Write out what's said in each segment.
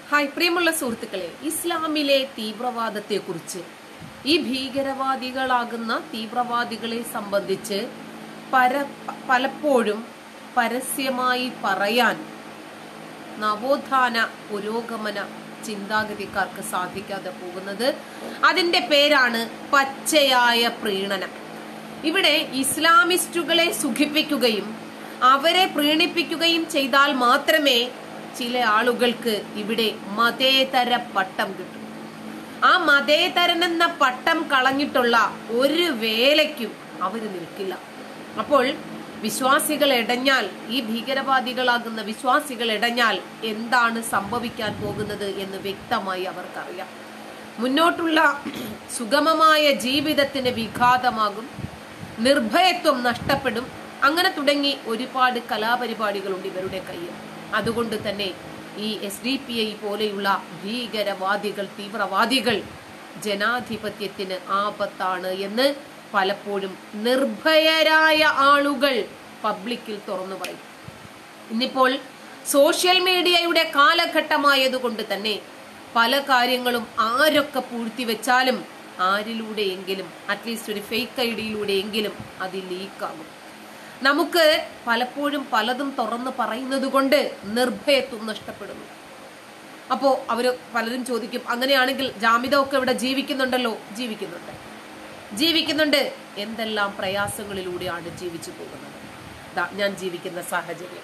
Hi പ്രിയമുള്ള സുഹൃത്തുക്കളെ ഇസ്ലാമിലെ തീവ്രവാദത്തെക്കുറിച്ച് ഈ ഭീകരവാദികളാകുന്ന തീവ്രവാദികളെ സംബന്ധിച്ച് പര പലപ്പോഴും പരസ്യമായി പറയാൻ നവോത്ഥാന പുരോഗമന ചിന്താഗതിക്കാർക്ക് സാധിക്കാതെ പോകുന്നത് അതിന്റെ പേരാണ് പച്ചയായ പ്രീണനം ഇവിടെ ഇസ്ലാമിസ്റ്റുകളെ സുഖിപ്പിക്കുകയും അവരെ പ്രീണിപ്പിക്കുകയും ചെയ്താൽ മാത്രമേ ചില ആളുകൾക്ക് ഇവിടെ മതേതര പട്ടം കിട്ടൂ ആ മതേതരൻ എന്ന പട്ടം കളഞ്ഞിട്ടുള്ള ഒരു വേലയ്ക്കും അവര് നിൽക്കില്ല അപ്പോൾ വിശ്വാസികൾ ഇടഞ്ഞാൽ ഈ ഭീകരവാദികളാകുന്ന വിശ്വാസികൾ ഇടഞ്ഞാൽ എന്താണ് സംഭവിക്കാൻ പോകുന്നത് എന്ന് വ്യക്തമായി അവർക്കറിയാം മുന്നോട്ടുള്ള സുഗമമായ ജീവിതത്തിന് വിഘാതമാകും നിർഭയത്വം നഷ്ടപ്പെടും അങ്ങനെ തുടങ്ങി ഒരുപാട് കലാപരിപാടികളുണ്ട് ഇവരുടെ കയ്യിൽ അതുകൊണ്ട് തന്നെ ഈ എസ് ഡി പി ഐ പോലെയുള്ള ഭീകരവാദികൾ തീവ്രവാദികൾ ജനാധിപത്യത്തിന് ആപത്താണ് എന്ന് പലപ്പോഴും നിർഭയരായ ആളുകൾ പബ്ലിക്കിൽ തുറന്നു പറയും ഇന്നിപ്പോൾ സോഷ്യൽ മീഡിയയുടെ കാലഘട്ടമായതുകൊണ്ട് തന്നെ പല കാര്യങ്ങളും ആരൊക്കെ പൂഴ്ത്തിവെച്ചാലും ആരിലൂടെയെങ്കിലും അറ്റ്ലീസ്റ്റ് ഒരു ഫേക്ക് ഐ ഡിയിലൂടെയെങ്കിലും അത് ലീക്കാകും നമുക്ക് പലപ്പോഴും പലതും തുറന്ന് പറയുന്നത് കൊണ്ട് നിർഭയത്വം നഷ്ടപ്പെടുന്നു അപ്പോ അവര് പലരും ചോദിക്കും അങ്ങനെയാണെങ്കിൽ ജാമിത ഒക്കെ ഇവിടെ ജീവിക്കുന്നുണ്ടല്ലോ ജീവിക്കുന്നുണ്ട് ജീവിക്കുന്നുണ്ട് എന്തെല്ലാം പ്രയാസങ്ങളിലൂടെയാണ് ജീവിച്ചു പോകുന്നത് ദാ ഞാൻ ജീവിക്കുന്ന സാഹചര്യം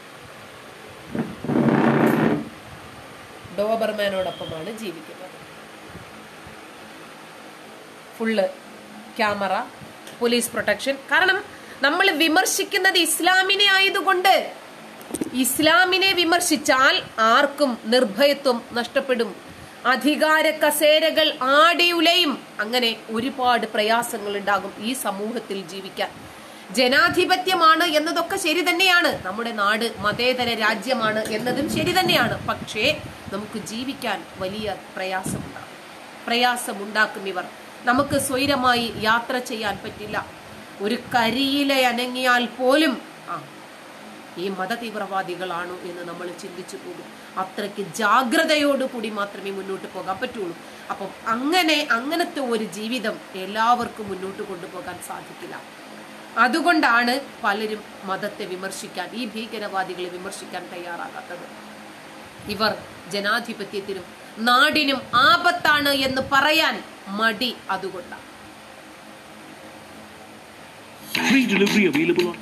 ഡോബർമാനോടൊപ്പമാണ് ജീവിക്കുന്നത് ഫുള്ള് ക്യാമറ പോലീസ് പ്രൊട്ടക്ഷൻ കാരണം നമ്മൾ വിമർശിക്കുന്നത് ഇസ്ലാമിനെ ആയതുകൊണ്ട് ഇസ്ലാമിനെ വിമർശിച്ചാൽ ആർക്കും നിർഭയത്വം നഷ്ടപ്പെടും അധികാര കസേരകൾ ആടിയുലയും അങ്ങനെ ഒരുപാട് പ്രയാസങ്ങൾ ഉണ്ടാകും ഈ സമൂഹത്തിൽ ജീവിക്കാൻ ജനാധിപത്യമാണ് എന്നതൊക്കെ ശരി തന്നെയാണ് നമ്മുടെ നാട് മതേതര രാജ്യമാണ് എന്നതും ശരി തന്നെയാണ് പക്ഷേ നമുക്ക് ജീവിക്കാൻ വലിയ പ്രയാസമുണ്ടാകും പ്രയാസമുണ്ടാക്കും ഇവർ നമുക്ക് സ്വൈരമായി യാത്ര ചെയ്യാൻ പറ്റില്ല ഒരു കരിയില അനങ്ങിയാൽ പോലും ആ ഈ മതതീവ്രവാദികളാണോ എന്ന് നമ്മൾ ചിന്തിച്ചു പോകും അത്രയ്ക്ക് ജാഗ്രതയോടുകൂടി മാത്രമേ മുന്നോട്ട് പോകാൻ പറ്റുള്ളൂ അപ്പം അങ്ങനെ അങ്ങനത്തെ ഒരു ജീവിതം എല്ലാവർക്കും മുന്നോട്ട് കൊണ്ടുപോകാൻ സാധിക്കില്ല അതുകൊണ്ടാണ് പലരും മതത്തെ വിമർശിക്കാൻ ഈ ഭീകരവാദികളെ വിമർശിക്കാൻ തയ്യാറാകാത്തത് ഇവർ ജനാധിപത്യത്തിനും നാടിനും ആപത്താണ് എന്ന് പറയാൻ മടി അതുകൊണ്ടാണ് Free delivery available on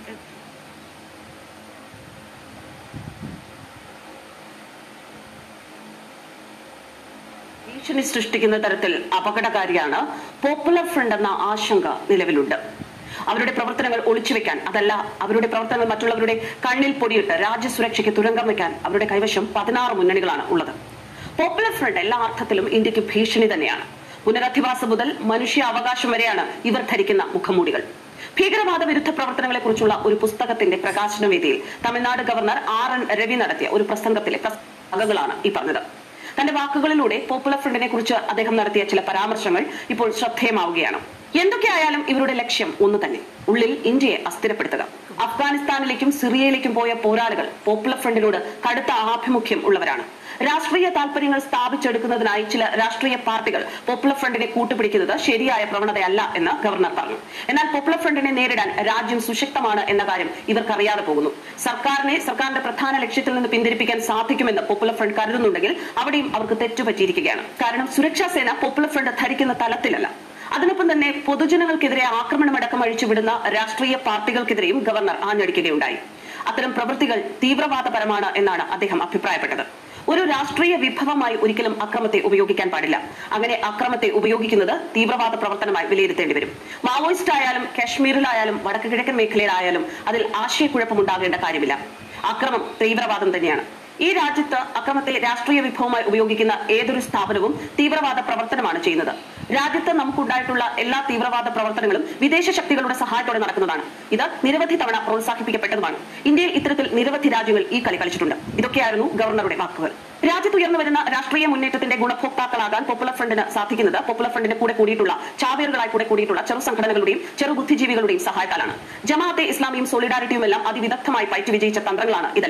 ഭീഷണി സൃഷ്ടിക്കുന്ന തരത്തിൽ അപകടകാരിയാണ് പോപ്പുലർ ഫ്രണ്ട് എന്ന ആശങ്ക നിലവിലുണ്ട് അവരുടെ പ്രവർത്തനങ്ങൾ ഒളിച്ചുവെക്കാൻ അതല്ല അവരുടെ പ്രവർത്തനങ്ങൾ മറ്റുള്ളവരുടെ കണ്ണിൽ പൊടിയിട്ട് രാജ്യസുരക്ഷയ്ക്ക് തുരങ്കം വയ്ക്കാൻ അവരുടെ കൈവശം പതിനാറ് മുന്നണികളാണ് ഉള്ളത് പോപ്പുലർ ഫ്രണ്ട് എല്ലാ അർത്ഥത്തിലും ഇന്ത്യക്ക് ഭീഷണി തന്നെയാണ് പുനരധിവാസം മുതൽ മനുഷ്യ അവകാശം വരെയാണ് ഇവർ ധരിക്കുന്ന മുഖംമൂടികൾ ഭീകരവാദ വിരുദ്ധ പ്രവർത്തനങ്ങളെ കുറിച്ചുള്ള ഒരു പുസ്തകത്തിന്റെ പ്രകാശന വേദിയിൽ Tamil Nadu governor R N Ravi നടത്തിയ ഒരു പ്രസംഗത്തിലെ പ്രസംഗങ്ങളാണ് ഈ പറഞ്ഞത് തന്റെ വാക്കുകളിലൂടെ പോപ്പുലർ ഫ്രണ്ടിനെ കുറിച്ച് അദ്ദേഹം നടത്തിയ ചില പരാമർശങ്ങൾ ഇപ്പോൾ ശ്രദ്ധേയമാവുകയാണ് എന്തൊക്കെയായാലും ഇവരുടെ ലക്ഷ്യം ഒന്ന് തന്നെ ഉള്ളിൽ ഇന്ത്യയെ അസ്ഥിരപ്പെടുത്തുക അഫ്ഗാനിസ്ഥാനിലേക്കും സിറിയയിലേക്കും പോയ പോരാളികൾ പോപ്പുലർ ഫ്രണ്ടിനോട് കടുത്ത ആഭിമുഖ്യം ഉള്ളവരാണ് രാഷ്ട്രീയ താല്പര്യങ്ങൾ സ്ഥാപിച്ചെടുക്കുന്നതിനായി ചില രാഷ്ട്രീയ പാർട്ടികൾ പോപ്പുലർ ഫ്രണ്ടിനെ കൂട്ടുപിടിക്കുന്നത് ശരിയായ പ്രവണതയല്ല എന്ന് ഗവർണർ പറഞ്ഞു എന്നാൽ പോപ്പുലർ ഫ്രണ്ടിനെ നേരിടാൻ രാജ്യം സുശക്തമാണ് എന്ന കാര്യം ഇവർക്കറിയാതെ പോകുന്നു സർക്കാരിനെ സർക്കാരിന്റെ പ്രധാന ലക്ഷ്യത്തിൽ നിന്ന് പിന്തിരിപ്പിക്കാൻ സാധിക്കുമെന്ന് പോപ്പുലർ ഫ്രണ്ട് കരുതുന്നുണ്ടെങ്കിൽ അവിടെയും അവർക്ക് തെറ്റുപറ്റിയിരിക്കുകയാണ് കാരണം സുരക്ഷാ സേന പോപ്പുലർ ഫ്രണ്ട് ധരിക്കുന്ന തലത്തിലല്ല അതിനൊപ്പം തന്നെ പൊതുജനങ്ങൾക്കെതിരെ ആക്രമണമടക്കം അഴിച്ചുവിടുന്ന രാഷ്ട്രീയ പാർട്ടികൾക്കെതിരെയും ഗവർണർ ആഞ്ഞടിക്കുകയുണ്ടായി അത്തരം പ്രവൃത്തികൾ തീവ്രവാദപരമാണ് എന്നാണ് അദ്ദേഹം അഭിപ്രായപ്പെട്ടത് ഒരു രാഷ്ട്രീയ വിഭവമായി ഒരിക്കലും അക്രമത്തെ ഉപയോഗിക്കാൻ പാടില്ല അങ്ങനെ അക്രമത്തെ ഉപയോഗിക്കുന്നത് തീവ്രവാദ പ്രവർത്തനമായി വിലയിരുത്തേണ്ടി വരും മാവോയിസ്റ്റ് ആയാലും കാശ്മീരിലായാലും വടക്ക് കിഴക്കൻ മേഖലയിലായാലും അതിൽ ആശയക്കുഴപ്പമുണ്ടാകേണ്ട കാര്യമില്ല അക്രമം തീവ്രവാദം തന്നെയാണ് ഈ രാജ്യത്ത് അക്രമത്തെ രാഷ്ട്രീയ വിഭവമായി ഉപയോഗിക്കുന്ന ഏതൊരു സ്ഥാപനവും തീവ്രവാദ പ്രവർത്തനമാണ് ചെയ്യുന്നത് രാജ്യത്ത് നമുക്കുണ്ടായിട്ടുള്ള എല്ലാ തീവ്രവാദ പ്രവർത്തനങ്ങളും വിദേശ ശക്തികളുടെ സഹായത്തോടെ നടക്കുന്നതാണ് ഇത് നിരവധി തവണ പ്രോത്സാഹിപ്പിക്കപ്പെട്ടതുമാണ് ഇന്ത്യയിൽ ഇത്തരത്തിൽ നിരവധി രാജ്യങ്ങൾ ഈ കളി കളിച്ചിട്ടുണ്ട് ഇതൊക്കെയായിരുന്നു ഗവർണറുടെ വാക്കുകൾ രാജ്യത്ത് ഉയർന്നു വരുന്ന രാഷ്ട്രീയ മുന്നേറ്റത്തിന്റെ ഗുണഭോക്താക്കളാകാൻ പോപ്പുലർ ഫ്രണ്ടിന് സാധിക്കുന്നത് പോപ്പുലർ ഫ്രണ്ടിന്റെ കൂടെ കൂടിയിട്ടുള്ള ചാവേറുകളായി കൂടെ കൂടിയിട്ടുള്ള ചെറു സംഘടനകളുടെയും ചെറു ബുദ്ധിജീവികളുടെയും സഹായത്താലാണ് ജമാഅത്തെ ഇസ്ലാമിയും സോളിഡാരിറ്റിയും എല്ലാം അതിവിദഗ്ധമായി പയറ്റി വിജയിച്ച തന്ത്രങ്ങളാണ് ഇതെല്ലാം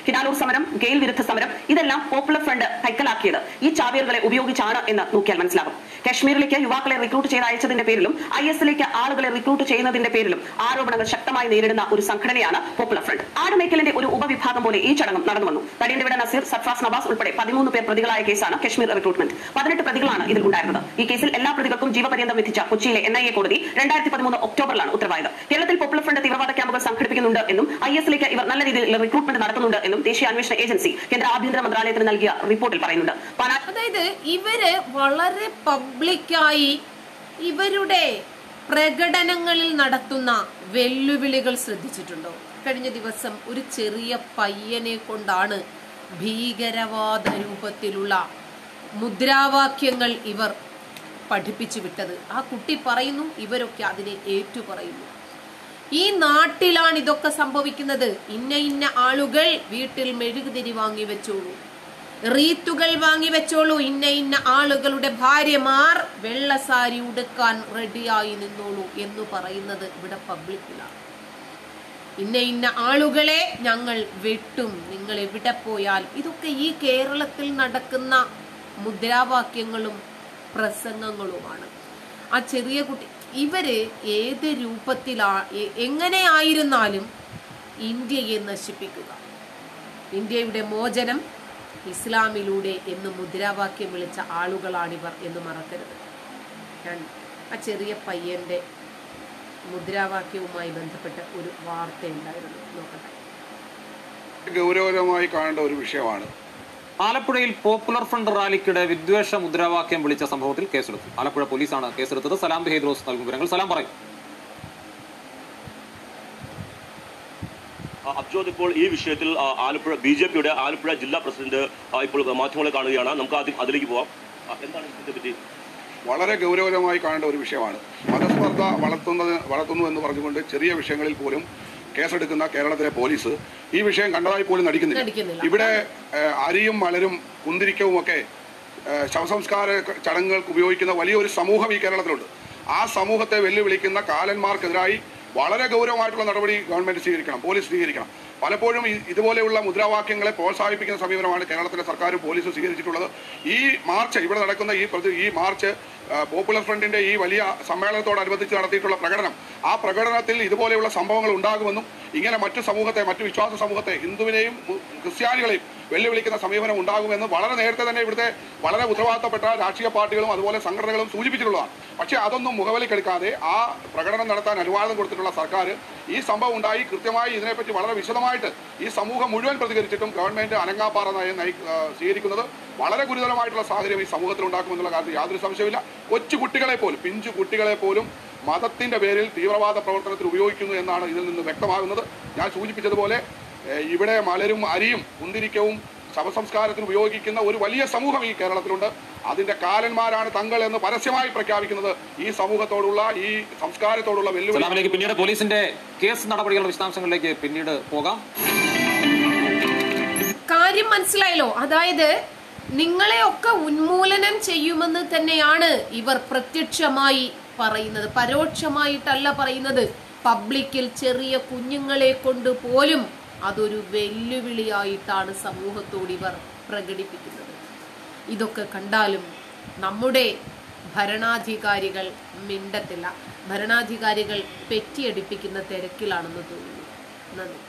കിനാലൂർ സമരം ഗെയിൽ വിരുദ്ധ സമരം ഇതെല്ലാം പോപ്പുലർ ഫ്രണ്ട് കൈക്കലാക്കിയത് ഈ ചാവേറുകളെ ഉപയോഗിച്ചാണ് എന്ന് നോക്കിയാൽ മനസ്സിലാകും കശ്മീരിലേക്ക് യുവാക്കളെ റിക്രൂട്ട് ചെയ്ത് അയച്ചതിന്റെ പേരിലും ഐ എസിലേക്ക് ആളുകളെ റിക്രൂട്ട് ചെയ്യുന്നതിന്റെ പേരിലും ആരോപണങ്ങൾ ശക്തമായി നേരിടുന്ന ഒരു സംഘടനയാണ് പോപ്പുലർ ഫ്രണ്ട് ആടുമേക്കലിന്റെ ഒരു ഉപവിഭാഗം പോലെ ഈ ചടങ്ങും നടന്നു വന്നു തടിയന്തവിട നസീർ സർഫാസ് നവാസ് ഉൾപ്പെടെ പതിമൂന്ന് പേർ പ്രതികളായ കേസാണ് കശ്മീർ റിക്രൂട്ട്മെന്റ് പതിനെട്ട് പ്രതികളാണ് ഇതിൽ ഉണ്ടായിരുന്നത് ഈ കേസിൽ എല്ലാ പ്രതികൾക്കും ജീവപര്യന്തം വിധിച്ച കൊച്ചിയിലെ എൻ ഐ എ കോടതി രണ്ടായിരത്തി പതിമൂന്ന് ഒക്ടോബറിലാണ് ഉത്തരവായത് കേരളത്തിൽ പോപ്പുലർ ഫ്രണ്ട് തീവ്രവാദ ക്യാമ്പുകൾ സംഘടിപ്പിക്കുന്നുണ്ട് എന്നും ഐ എസിലേക്ക് ഇവർ നല്ല രീതിയിൽ റിക്രൂട്ട്മെന്റ് നടത്തുന്നുണ്ട് എന്നും ദേശീയ അന്വേഷണ ഏജൻസി കേന്ദ്ര ആഭ്യന്തര മന്ത്രാലയത്തിന് നൽകിയ റിപ്പോർട്ടിൽ പറയുന്നുണ്ട് പാലാ അതായത് ഇവര് വളരെ പബ്ലിക്കായി ഇവരുടെ പ്രകടനങ്ങളിൽ നടത്തുന്ന വെല്ലുവിളികൾ ശ്രദ്ധിച്ചിട്ടുണ്ടോ കഴിഞ്ഞ ദിവസം ഒരു ചെറിയ പയ്യനെ കൊണ്ടാണ് ഭീകരവാദ രൂപത്തിലുള്ള മുദ്രാവാക്യങ്ങൾ ഇവർ പഠിപ്പിച്ചു വിട്ടത് ആ കുട്ടി പറയുന്നു ഇവരൊക്കെ അതിനെ ഏറ്റു പറയുന്നു ഈ നാട്ടിലാണ് ഇതൊക്കെ സംഭവിക്കുന്നത് ഇന്ന ഇന്ന ആളുകൾ വീട്ടിൽ മെഴുകുതിരി വാങ്ങി വെച്ചോളൂ റീത്തുകൾ വാങ്ങി വെച്ചോളൂ ഇന്ന ഇന്ന ആളുകളുടെ ഭാര്യമാർ വെള്ള സാരി ഉടുക്കാൻ റെഡിയായി നിന്നോളൂ എന്ന് പറയുന്നത് ഇവിടെ പബ്ലിക്കിലാണ് ഇന്ന ഇന്ന ആളുകളെ ഞങ്ങൾ വെട്ടും നിങ്ങൾ എവിടെ പോയാൽ ഇതൊക്കെ ഈ കേരളത്തിൽ നടക്കുന്ന മുദ്രാവാക്യങ്ങളും പ്രസംഗങ്ങളുമാണ് ആ ചെറിയ കുട്ടി ഇവര് ഏത് രൂപത്തിലാ എ- എങ്ങനെയായിരുന്നാലും ഇന്ത്യയെ നശിപ്പിക്കുക ഇന്ത്യയുടെ മോചനം ഇസ്ലാമിലൂടെ എന്ന് മുദ്രാവാക്യം വിളിച്ച ആളുകളാണിവർ എന്ന് മറക്കരുത് ഞാൻ ആ ചെറിയ പയ്യന്റെ മുദ്രാവാക്യവുമായി ബന്ധപ്പെട്ട ഒരു വാർത്ത ഉണ്ടായിരുന്നു നോക്കട്ടെ ഗൗരവകരമായി കാണേണ്ട ഒരു വിഷയമാണ് ആലപ്പുഴയിൽ പോപ്പുലർ ഫ്രണ്ട് റാലിക്കിടെ വിദ്വേഷ മുദ്രാവാക്യം വിളിച്ച സംഭവത്തിൽ കേസെടുത്തു ആലപ്പുഴ പോലീസാണ് കേസെടുത്തത് സലാം ഹെയ്ദ്രോസ് നൽകും വിവരങ്ങൾ സലാം പറയും ആ, അബ്ജോദ് ഇപ്പോൾ ഈ വിഷയത്തിൽ ആ, ആലപ്പുഴ ബി ജെ പിയുടെ ആലപ്പുഴ ജില്ലാ പ്രസിഡന്റ് ആ, ഇപ്പോൾ മാധ്യമങ്ങളെ കാണുകയാണ് നമുക്ക് ആദ്യം അതിലേക്ക് പോവാം ആ, എന്താണ് ഇതിനെ പറ്റി വളരെ ഗൗരവകരമായി കാണേണ്ട ഒരു വിഷയമാണ് മതസ്പർദ്ധ വളർത്തുന്നത് വളർത്തുന്നു എന്ന് പറഞ്ഞുകൊണ്ട് ചെറിയ വിഷയങ്ങളിൽ പോലും കേസെടുക്കുന്ന കേരളത്തിലെ പോലീസ് ഈ വിഷയം കണ്ടതായി പോലും നടിക്കുന്നില്ല. നടിക്കുന്നില്ല ഇവിടെ ഏഹ്, അരിയും മലരും കുന്തിരിക്കവും ഒക്കെ ഏഹ്, ശവസംസ്കാര ചടങ്ങുകൾക്ക് ഉപയോഗിക്കുന്ന വലിയൊരു സമൂഹം ഈ കേരളത്തിലുണ്ട് ആ സമൂഹത്തെ വെല്ലുവിളിക്കുന്ന കാലന്മാർക്കെതിരായി വളരെ ഗൗരവമായിട്ടുള്ള നടപടി ഗവൺമെന്റ് സ്വീകരിക്കണം പോലീസ് സ്വീകരിക്കണം പലപ്പോഴും ഈ- ഇതുപോലെയുള്ള മുദ്രാവാക്യങ്ങളെ പ്രോത്സാഹിപ്പിക്കുന്ന സമീപനമാണ് കേരളത്തിലെ സർക്കാരും പോലീസും സ്വീകരിച്ചിട്ടുള്ളത് ഈ മാർച്ച് ഇവിടെ നടക്കുന്ന ഈ പ്രതി ഈ മാർച്ച് ആ, പോപ്പുലർ ഫ്രണ്ടിന്റെ ഈ വലിയ സമ്മേളനത്തോടനുബന്ധിച്ച് നടത്തിയിട്ടുള്ള പ്രകടനം ആ പ്രകടനത്തിൽ ഇതുപോലെയുള്ള സംഭവങ്ങൾ ഉണ്ടാകുമെന്നും ഇങ്ങനെ മറ്റു സമൂഹത്തെ മറ്റു വിശ്വാസ സമൂഹത്തെ ഹിന്ദുവിനെയും മു- ക്രിസ്ത്യാനികളെയും വെല്ലുവിളിക്കുന്ന സമീപനം ഉണ്ടാകുമെന്ന് വളരെ നേരത്തെ തന്നെ ഇവിടുത്തെ വളരെ ഉത്തരവാദിത്തപ്പെട്ട രാഷ്ട്രീയ പാർട്ടികളും അതുപോലെ സംഘടനകളും സൂചിപ്പിച്ചിട്ടുള്ളതാണ് പക്ഷേ അതൊന്നും മുഖവിലേക്കെടുക്കാതെ ആ പ്രകടനം നടത്താൻ അനുവാദം കൊടുത്തിട്ടുള്ള സർക്കാർ ഈ സംഭവം ഉണ്ടായി കൃത്യമായി ഇതിനെപ്പറ്റി വളരെ വിശദമായിട്ട് ഈ സമൂഹം മുഴുവൻ പ്രതികരിച്ചിട്ടും ഗവൺമെന്റ് അനങ്ങാപ്പാറ നയം നയി ആ, സ്വീകരിക്കുന്നത് വളരെ ഗുരുതരമായിട്ടുള്ള സാഹചര്യം ഈ സമൂഹത്തിൽ ഉണ്ടാക്കുമെന്നുള്ള കാര്യത്തിൽ യാതൊരു സംശയമില്ല കൊച്ചു കുട്ടികളെ പോലും പിഞ്ചു കുട്ടികളെ പോലും മതത്തിന്റെ പേരിൽ തീവ്രവാദ പ്രവർത്തനത്തിൽ ഉപയോഗിക്കുന്നു എന്നാണ് ഇതിൽ നിന്ന് വ്യക്തമാകുന്നത് ഞാൻ സൂചിപ്പിച്ചതുപോലെ ഏഹ്, ഇവിടെ മലരും അരിയും കുന്തിരിക്കവും ശവസംസ്കാരത്തിന് ഉപയോഗിക്കുന്ന ഒരു വലിയ സമൂഹം ഈ കേരളത്തിലുണ്ട് അതിന്റെ കാലന്മാരാണ് തങ്ങൾ എന്ന് പരസ്യമായി പ്രഖ്യാപിക്കുന്നത് ഈ സമൂഹത്തോടുള്ള ഈ സംസ്കാരത്തോടുള്ള വെല്ലുവിളി സലാമിലേക്ക് പിന്നീട് പോലീസിന്റെ കേസ് നടപടികളുടെ വിശദാംശങ്ങളിലേക്ക് പിന്നീട് പോകാം കാര്യം മനസ്സിലായല്ലോ അതായത് നിങ്ങളെയൊക്കെ ഉന്മൂലനം ചെയ്യുമെന്ന് തന്നെയാണ് ഇവർ പ്രത്യക്ഷമായി പറയുന്നത് പരോക്ഷമായിട്ടല്ല പറയുന്നത് പബ്ലിക്കിൽ ചെറിയ കുഞ്ഞുങ്ങളെ കൊണ്ട് പോലും അതൊരു വെല്ലുവിളിയായിട്ടാണ് സമൂഹത്തോട് ഇവർ പ്രകടിപ്പിക്കുന്നത് ഇതൊക്കെ കണ്ടാലും നമ്മുടെ ഭരണാധികാരികൾ മിണ്ടത്തില്ല ഭരണാധികാരികൾ പെറ്റിയടിപ്പിക്കുന്ന തിരക്കിലാണെന്ന് തോന്നുന്നു നന്ദി